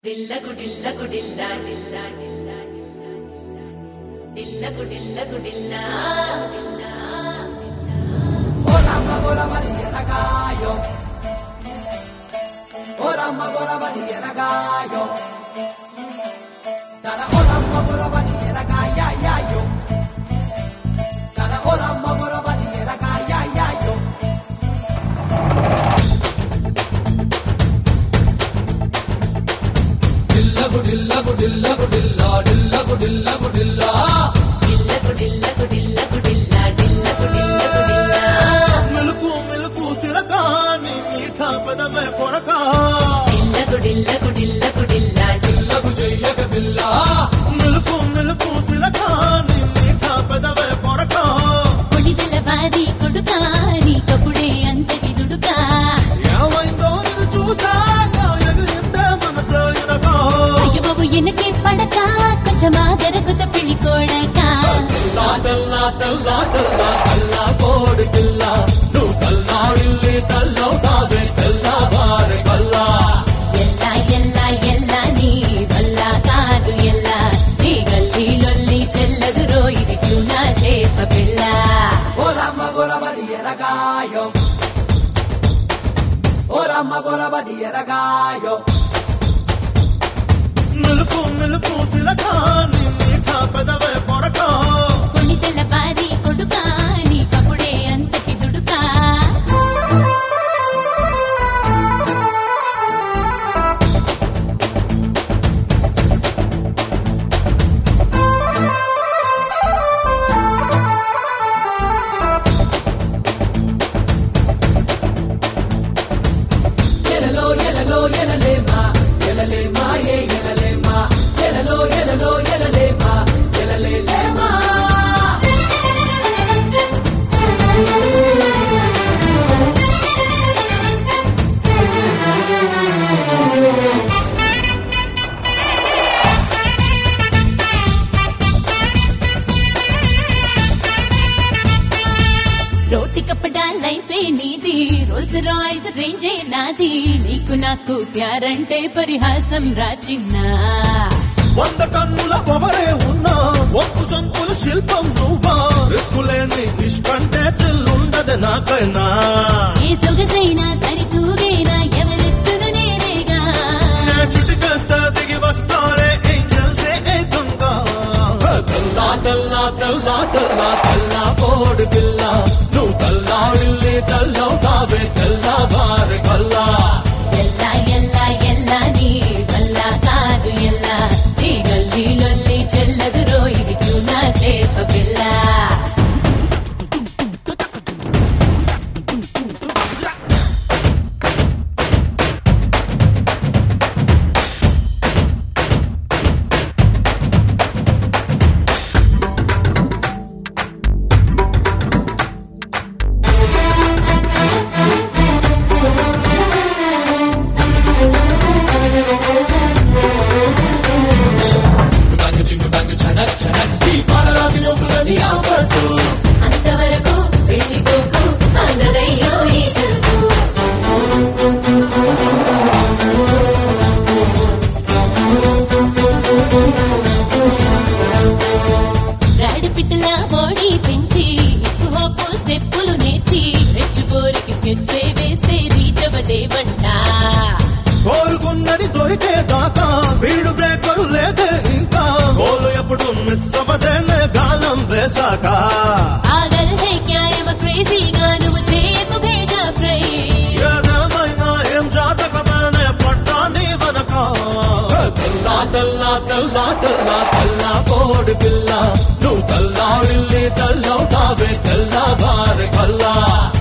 డిల్లకు డిల్లకు డిల్లా డిల్లా డిల్లా డిల్లకు డిల్లకు డిల్లా డిల్లా డిల్లకు డిల్లకు డిల్లకు డిల్లా డిల్లకు డిల్లకు డిల్లా మెలుకు మెలుకు సిరకాని మీఠా పెదవే కొరకా డిల్లకు డిల్లకు డిల్లకు డిల్లా పిల్లకు చెయ్యక పిల్ల మెలుకు మెలుకు సిరకాని మీఠా పెదవే కొరకా కొడిదల బాది కొడుకా నీకప్పుడే అంతటి దుడుకా ఏమైందో నిన్ను చూసాక ఎగిరిందే మనసు ఎనకా అయ్య బాబు ఎనకే పడక కొంచెం ఆదరకుత పెళ్లి కోడక తెల్లా తెల్లా తెల్లా తెల్లా తెల్లా కోడి పిల్ల నువ్వు తల్లాడిల్లి తల్లో కాదే తెల్లా వారి కల్లా ఎల్లా ఎల్లా ఎల్లా నీ వల్ల కాదు ఎల్లా నీ గల్లీ లొల్లి చెల్లదు రోయిది క్యూనా చేప పిల్ల ఓరమ్మ గొరబది ఎరగాయో ఓరమ్మ గొరబది ఎరగాయో మెలుకు మెలుకు సిరకాని మీఠా పెదవే కొరకా కొడిదల బాది కొడుకా నీకప్పుడే అంతటి దుడుకా ఎలలో ఎలలో ఎలలేమా ఎలలేమా ఏ ఎలలేమా ఎలలో ఎలలో ఎలలేమా ఎలలేమా రోటి కప్పడా లైఫే నీది రోల్స్ రాయ్స్ రేంజే నాది నీకు నాకు ప్యారంటే పరిహాసం రాచిన్నా వంద టన్నుల పొగరే ఉన్నా ఒప్పు సంపుల శిల్పం నువ్వా రిస్కు లేని ఇష్టంటే తెల్లుండదు నాకైనా ఏ సొగసైనా సరితూగైనా ఎవరిస్తును నేనేగా నే చిటికేస్తే దిగి వస్తారే ఏంజల్సే ఏకంగా తెల్లా తెల్లా తెల్లా తెల్లా తెల్లా కోడి పిల్ల నువ్వు తల్లాడిల్లి తల్లవు కావే తెల్లా వారి కల్లా ఎల్లా ఎల్లా ఎల్లా నీ వల్ల కాదు ఎల్లా నీ గల్లీ లొల్లి చెల్లదు రోయిది క్యూనా చేప పిల్ల అంతవరకు వెళ్ళిపోకు అందరయ్యో ఈ సరుకు రాడి పిట్టల బాడీ పెంచి హిప్ హాప్ స్టెప్పులు నేర్చి రెచ్చిపోరికి స్కెచ్చే వేస్తే రీచవలేవంట కోరుకున్నది దొరికే దాకా స్పీడ్ బ్రేకర్ లేదే ఇంకా గోలు ఎప్పుడు మిస్ అవ్వదేనే గాలం వేశాక పాగల్ హే క్యా ఎమ క్రేజీగా నువ్వు చేయకు భేజా ఫ్రై ఏదేమైనా ఏం జాతకమేనే పడ్డా నీ వెనక తెల్లా తెల్లా తెల్లా తెల్లా తెల్లా కోడి పిల్ల నువ్వు తల్లాడిల్లి తల్లవు కావే తెల్లా వారి కల్లా